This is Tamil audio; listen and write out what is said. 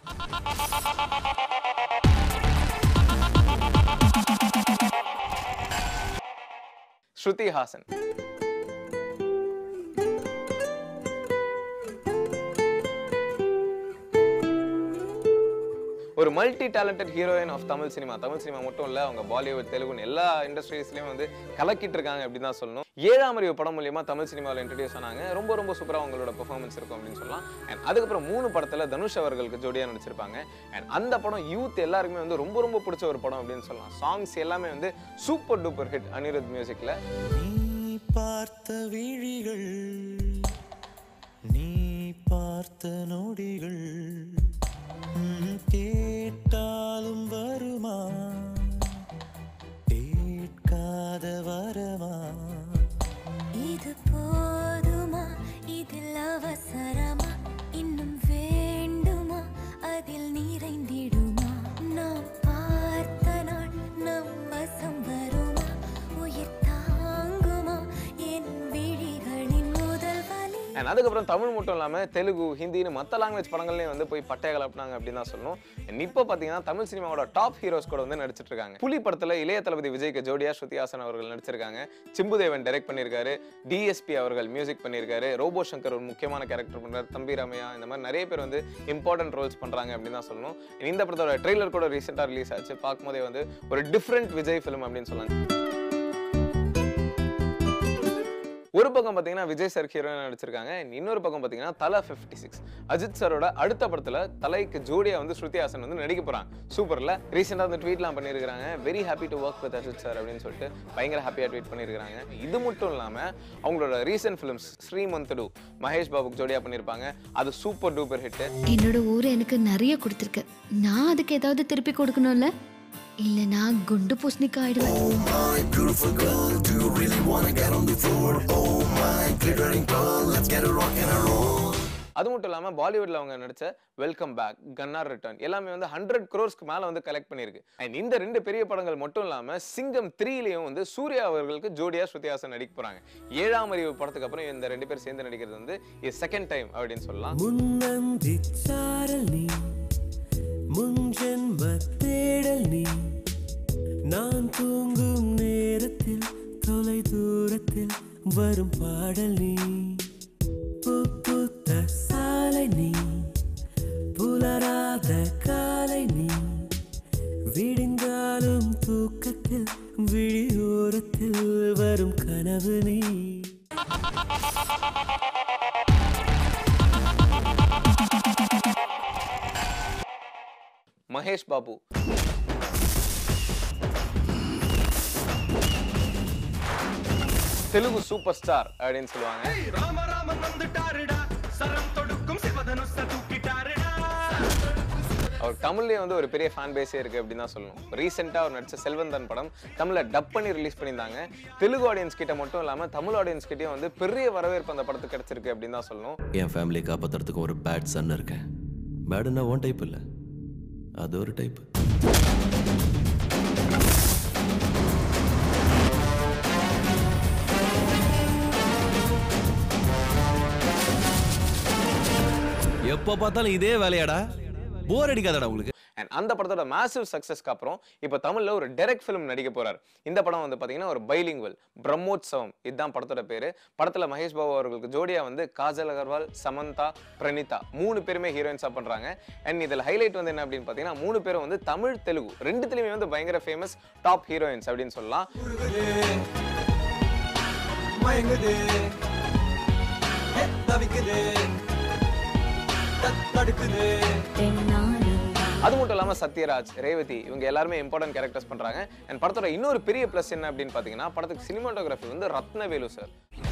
ஸ்ருதி ஹாசன் ஒரு multi talented heroine of Tamil cinema Tamil cinema மட்டும் இல்ல அவங்க பாலிவுட் தெலுங்குன்னு எல்லா இண்டஸ்ட்ரீஸ்லயும் வந்து கலக்கிட்டு இருக்காங்க அப்படின்னு தான் சொல்லணும் ஏழாம் அறிவு படம் மூலியமா தமிழ் சினிமாவில் இன்ட்ரடியூஸ் ஆனாங்க ரொம்ப ரொம்ப சூப்பரா அவங்களோட பெர்ஃபார்மன்ஸ் இருக்கும் அப்படின்னு சொல்லலாம் அண்ட் அதுக்கப்புறம் மூணு படத்துல தனுஷ் அவர்களுக்கு ஜோடியா நடிச்சிருப்பாங்க அண்ட் அந்த படம் யூத் எல்லாருக்குமே வந்து ரொம்ப ரொம்ப பிடிச்ச ஒரு படம் அப்படின்னு சொல்லலாம் சாங்ஸ் எல்லாமே வந்து சூப்பர் டூப்பர் ஹிட் அனிருத் மியூசிக்ல நீ பார்த்த விழிகள் நீ பார்த்த நொடிகள் உம், கேட்டாலும் வருமா கேட்காத வரமா இது போதுமா இதில் அவசரமா இன்னும் வேண்டுமா அதில் நிறைந்திடுமா நாம் பார்த்த நாள் நம் வசம் வருமா உயிர் தாங்குமா என் விழிகளின் முதல் வலி அண்ட் அதுக்கப்புறம் தமிழ் மட்டும் இல்லாமல் தெலுங்கு ஹிந்தின்னு மற்ற லாங்குவேஜ் படங்கள்லையும் வந்து போய் பட்டைய கலப்பினாங்க அப்படின்னு தான் சொல்லணும் அண்ட் இப்போ பார்த்தீங்கன்னா தமிழ் சினிமாவோட டாப் ஹீரோஸ் கூட வந்து நடிச்சிட்டு இருக்காங்க புலி படத்தில் இளைய தளபதி விஜய்க்கு ஜோடியா ஸ்ருதி ஹாசன் அவர்கள் நடிச்சிருக்காங்க சிம்புதேவன் டைரக்ட் பண்ணியிருக்காரு டிஎஸ்பி அவர்கள் மியூசிக் பண்ணியிருக்காரு ரோபோ சங்கர் ஒரு முக்கியமான கேரக்டர் பண்றாரு தம்பி ராமையா இந்த மாதிரி நிறைய பேர் வந்து இம்பார்ட்டன்ட் ரோல்ஸ் பண்றாங்க அப்படின்னு தான் சொல்லணும் And இந்த படத்தோட ட்ரெய்லர் கூட ரீசெண்டாக ரிலீஸ் ஆச்சு பார்க்கும்போதே வந்து ஒரு டிஃப்ரெண்ட் விஜய் ஃபிலிம் அப்படின்னு சொல்லலாம் ஒரு பக்கம் பார்த்தீங்கன்னா விஜய் சார் ஹீரோயின் நடிச்சிருக்காங்க and இன்னொரு பக்கம் பார்த்தீங்கன்னா தலா ஃபிஃப்டி சிக்ஸ் அஜித் சாரோட அடுத்த படத்தில் தலைக்கு ஜோடியா வந்து ஸ்ருதி ஹாசன் வந்து நடிக்க போகிறாங்க சூப்பரில் ரீசெண்டாக வந்து ட்வீட்லாம் பண்ணியிருக்காங்க very happy to work with Ajith sir அப்படின்னு சொல்லிட்டு பயங்கர ஹாப்பியாக ட்வீட் பண்ணியிருக்காங்க இது மட்டும் இல்லாமல் அவங்களோட recent films Srimanthudu Mahesh பாபுக்கு ஜோடியா பண்ணியிருப்பாங்க அது சூப்பர் டூப்பர் ஹிட் என்னோட ஊர் எனக்கு நிறைய கொடுத்துருக்கு நான் அதுக்கு ஏதாவது திருப்பி கொடுக்கணும்ல இல்ல நான் குண்டு பூசணிக்கு ஆயிடுவேன் அது மட்டும் இல்லாமல் பாலிவுட்ல அவங்க நடிச்ச வெல்கம் பேக் கன்னார் ரிட்டர்ன் எல்லாமே வந்து ஹண்ட்ரட் க்ரோஸ்க்கு மேலே வந்து கலெக்ட் பண்ணியிருக்கு அண்ட் இந்த ரெண்டு பெரிய படங்கள் மட்டும் இல்லாமல் சிங்கம் த்ரீலையும் வந்து சூர்யா அவர்களுக்கு ஜோடியா ஸ்ருதிஹாசன் நடிக்க போறாங்க ஏழாம் அறிவு படத்துக்கு அப்புறம் இந்த ரெண்டு பேர் சேர்ந்து நடிக்கிறது வந்து இது செகண்ட் டைம் அப்படின்னு சொல்லலாம் முன்னந்தி சாரல் நீ முன்ஜென்ம தேடல் நீ நான் தூங்கும் நேரத்தில் தொலை தூரத்தில் வரும் பாடல் நீ பூ பூத்த சாலை நீ புலராத காலை நீ விடிந்தாலும் தூக்கத்தில் விழியோரத்தில் வரும் கனவு நீ மகேஷ் பாபு தெலுங்கு சூப்பர் ஸ்டார் அப்படின்னு சொல்லுவாங்க ராமராமன் வந்துட்டாருடா சரம் தொடுக்கும் சிவதனுச தூக்கிட்டாருடா அவர் தமிழ்லயே வந்து ஒரு பெரிய ஃபேன் பேஸே இருக்கு அப்படின்னு தான் சொல்லணும் ரீசெண்டாக அவர் நடிச்ச செல்வந்தன் படம் தமிழ்ல டப் பண்ணி ரிலீஸ் பண்ணியிருந்தாங்க தெலுங்கு ஆடியன்ஸ் கிட்ட மட்டும் இல்லாம தமிழ் ஆடியன்ஸ் கிட்டயும் வந்து பெரிய வரவேற்பு அந்த படத்துக்கு கிடைச்சிருக்கு அப்படின்னு தான் சொல்லணும் என் ஃபேமிலியை காப்பாத்துறதுக்கு ஒரு பேட் சன் இருக்கேன் பேடுன்னா ஒன் டைப் இல்லை அது ஒரு டைப் எப்போ பார்த்தாலும் இதே வேலையாடா போர் அடிக்காதடா உங்களுக்கு அண்ட் அந்த படத்தோட மேசிவ் சக்ஸஸ்க்கு அப்புறம் இப்போ தமிழ்ல ஒரு டைரக்ட் ஃபிலிம் நடிக்க போறார் இந்த படம் வந்து பாத்தீங்கன்னா ஒரு பைலிங்குவல் பிரம்மோத்சவம் இதுதான் படத்தோட பேரு படத்துல மகேஷ் பாபு அவர்களுக்கு ஜோடியா வந்து காஜல் அகர்வால் சமந்தா பிரணிதா மூணு பேருமே ஹீரோயின்ஸா பண்றாங்க அண்ட் இதுல ஹைலைட் வந்து என்ன அப்படின்னு பாத்தீங்கன்னா மூணு பேரும் வந்து தமிழ் தெலுங்கு ரெண்டுத்துலயுமே வந்து பயங்கர ஃபேமஸ் டாப் ஹீரோயின்ஸ் அப்படின்னு சொல்லலாம் மயங்குது ஹே, தவிக்குது தத் தடுக்குது அது மட்டும் இல்லாம சத்யராஜ் ரேவதி இவங்க எல்லாருமே இம்பார்ட்டன்ட் கேரக்டர்ஸ் பண்றாங்க அண்ட் படத்தோட இன்னொரு பெரிய ப்ளஸ் என்ன அப்படின்னு பாத்தீங்கன்னா படத்துக்கு சினிமாட்டோகிராஃபி வந்து ரத்னவேலு சார்